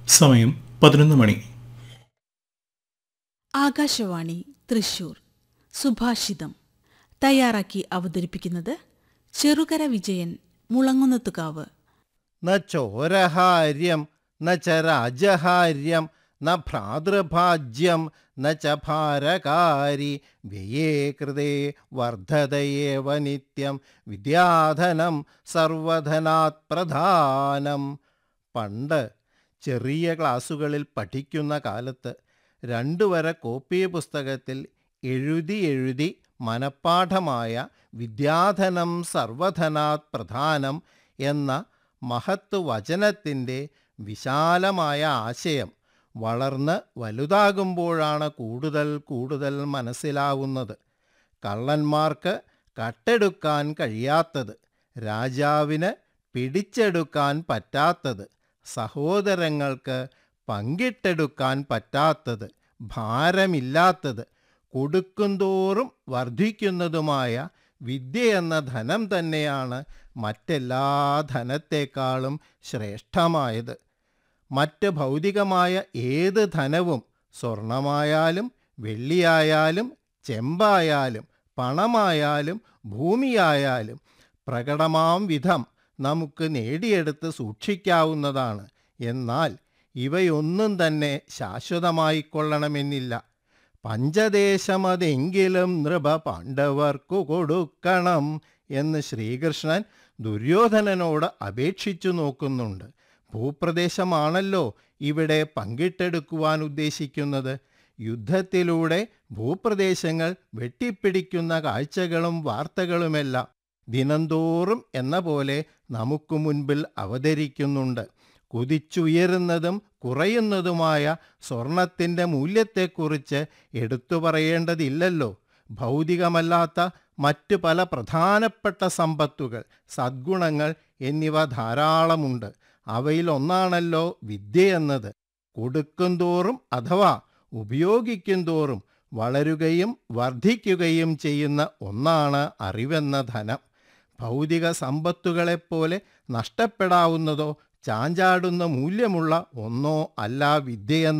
സമയം പതിനൊന്ന് മണി ആകാശവാണി തൃശൂർ സുഭാഷിതം തയ്യാറാക്കി അവതരിപ്പിക്കുന്നത് ചെറുകര വിജയൻ മുളങ്ങുന്നത്തുകാവ് ന ചോരഹാര്യം ന ച രാജഹാര്യം ന ഭ്രാതൃഭാജ്യം ന ച ഭാരകാരി വ്യയേ കൃതേ വർദ്ധതയേവ നിത്യം വിദ്യാധനം സർവധനാത് പ്രധാനം പണ്ട് ചെറിയ ക്ലാസ്സുകളിൽ പഠിക്കുന്ന കാലത്ത് രണ്ടു വര കോപ്പി പുസ്തകത്തിൽ എഴുതി എഴുതി മനഃപ്പാഠമായ വിദ്യാധനം സർവധനാത് പ്രധാനം എന്ന മഹത്ത് വചനത്തിൻ്റെ വിശാലമായ ആശയം വളർന്ന് വലുതാകുമ്പോഴാണ് കൂടുതൽ കൂടുതൽ മനസ്സിലാവുന്നത് കള്ളന്മാർക്ക് കട്ടെടുക്കാൻ കഴിയാത്തത് രാജാവിന് പിടിച്ചെടുക്കാൻ പറ്റാത്തത് സഹോദരങ്ങൾക്ക് പങ്കിട്ടെടുക്കാൻ പറ്റാത്തത് ഭാരമില്ലാത്തത് കൊടുക്കുന്തോറും വർദ്ധിക്കുന്നതുമായ വിദ്യ എന്ന ധനം തന്നെയാണ് മറ്റെല്ലാ ധനത്തെക്കാളും ശ്രേഷ്ഠമായത് മറ്റ് ഭൗതികമായ ഏത് ധനവും സ്വർണമായാലും വെള്ളിയായാലും ചെമ്പായാലും പണമായാലും ഭൂമിയായാലും പ്രകടമാം വിധം നമുക്ക് നേടിയെടുത്ത് സൂക്ഷിക്കാവുന്നതാണ് എന്നാൽ ഇവയൊന്നും തന്നെ ശാശ്വതമായിക്കൊള്ളണമെന്നില്ല പഞ്ചദേശമതെങ്കിലും നൃപ പാണ്ഡവർക്കു കൊടുക്കണം എന്ന് ശ്രീകൃഷ്ണൻ ദുര്യോധനനോട് അപേക്ഷിച്ചു നോക്കുന്നുണ്ട് ഭൂപ്രദേശമാണല്ലോ ഇവിടെ പങ്കിട്ടെടുക്കുവാൻ ഉദ്ദേശിക്കുന്നത് യുദ്ധത്തിലൂടെ ഭൂപ്രദേശങ്ങൾ വെട്ടിപ്പിടിക്കുന്ന കാഴ്ചകളും വാർത്തകളുമെല്ലാം ദിനംതോറും എന്ന പോലെ നമുക്ക് മുൻപിൽ അവതരിക്കുന്നുണ്ട് കുതിച്ചുയരുന്നതും കുറയുന്നതുമായ സ്വർണത്തിൻ്റെ മൂല്യത്തെക്കുറിച്ച് എടുത്തു പറയേണ്ടതില്ലല്ലോ ഭൗതികമല്ലാത്ത മറ്റ് പല പ്രധാനപ്പെട്ട സമ്പത്തുകൾ സദ്ഗുണങ്ങൾ എന്നിവ ധാരാളമുണ്ട് അവയിലൊന്നാണല്ലോ വിദ്യ എന്നത് കൊടുക്കുംതോറും അഥവാ ഉപയോഗിക്കും തോറും വളരുകയും വർദ്ധിക്കുകയും ചെയ്യുന്ന ഒന്നാണ് അറിവെന്ന ധനം ഭൗതിക സമ്പത്തുകളെപ്പോലെ നഷ്ടപ്പെടാവുന്നതോ ചാഞ്ചാടുന്ന മൂല്യമുള്ള ഒന്നോ അല്ല വിദ്യയെന്ന